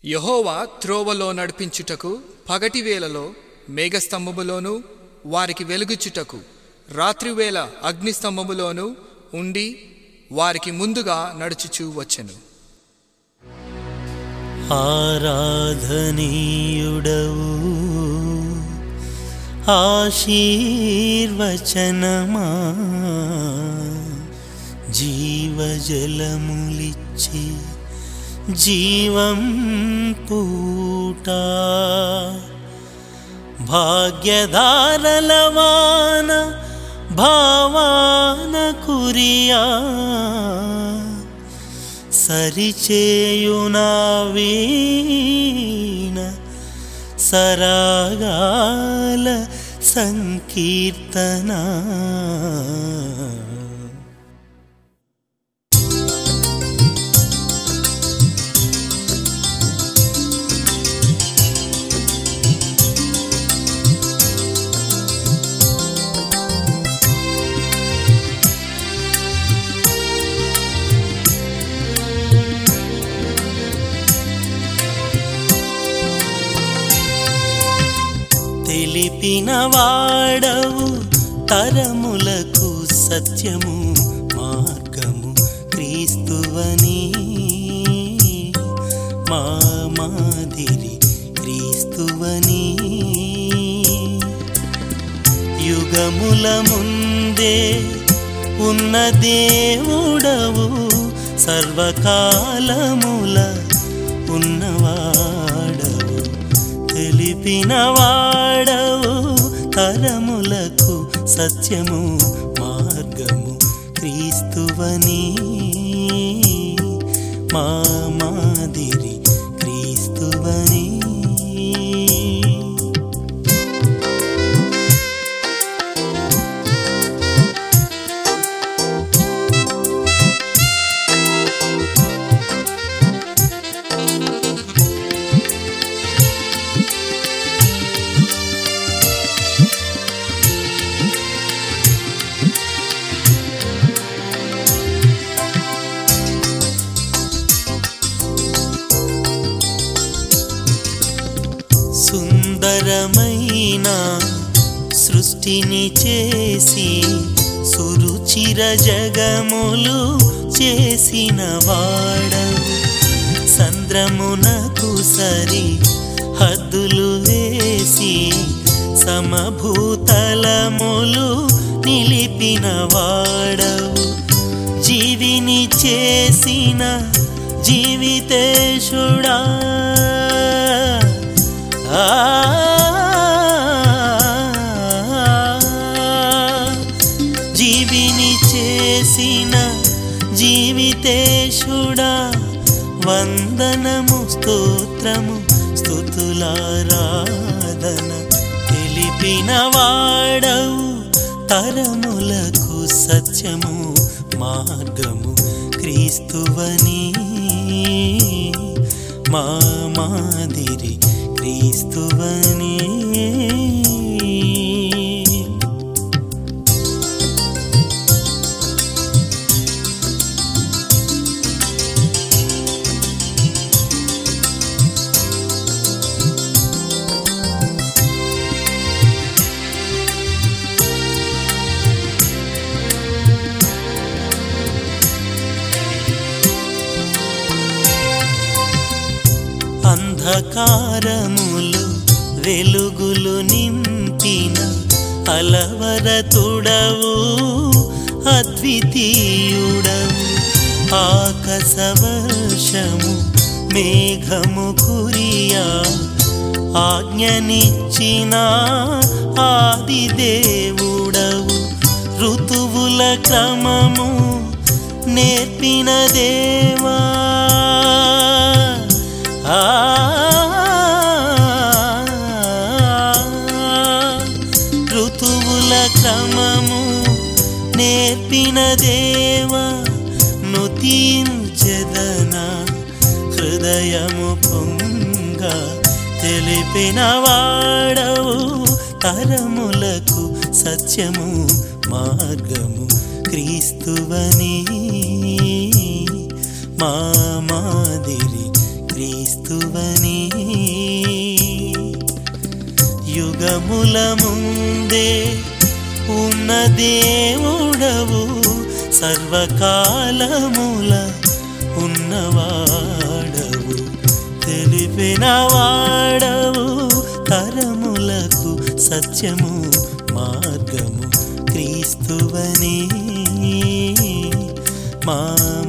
యహోవా త్రోవలో నడిపించుటకు పగటి వేళలో మేఘస్తంభములోను వారికి వెలుగుచుటకు రాత్రివేళ అగ్నిస్తంభములోను ఉండి వారికి ముందుగా నడుచుచూ వచ్చెను ఆరాధనీయుడవు ఆశీర్వచనమా జీవజలములిచ్చి జీవం పూట భాగ్యధారలవాన భావాన కురియా సరిచేయునా వీణ సరాగాల సంకీర్తన తెలిపిన వాడవు తరములకు సత్యము మార్గము క్రీస్తువని మా మాదిరి క్రీస్తువని యుగముల ముందే ఉన్న దేవుడవు సర్వకాలముల ఉన్నవాడవు తెలిపిన వాడవు తరములకు సత్యము మార్గము క్రీస్తువని మా మాదిరి క్రీస్తువని సుందరమైన సృష్టిని చేసి సురుచిర జగములు చేసిన వాడవు సంద్రమునకు సరి హద్దులు వేసి సమభూతలములు నిలిపిన వాడవు జీవిని చేసిన జీవితేశుడా ఆ జీవిని చేసిన జీవితేశుడా వందనము స్తోత్రము స్తుతులారాధన తెలిపిన వాడవు తరములకు సత్యము మార్గము క్రీస్తువని మా మాదిరి క్రీస్తువని అంధకారములు వెలుగులు నింపిన అలవరతుడవు అద్వితీయుడవు ఆకసవర్షము మేఘము కురియా ఆజ్ఞనిచ్చిన ఆది దేవుడవు ఋతువుల క్రమము నేర్పిన దేవా ఆ ఋతువుల క్రమము నేర్పిన దేవా నుతించెదన హృదయము పొంగ తెలిపిన వాడవు తరములకు సత్యము మార్గము క్రీస్తువని మా మాదిరి క్రీస్తు క్రీస్తువని యుగముల ముందే ఉన్న దేవుడవు సర్వకాలముల ఉన్నవాడవు తెలిపిన వాడవు తరములకు సత్యము మార్గము క్రీస్తువని మా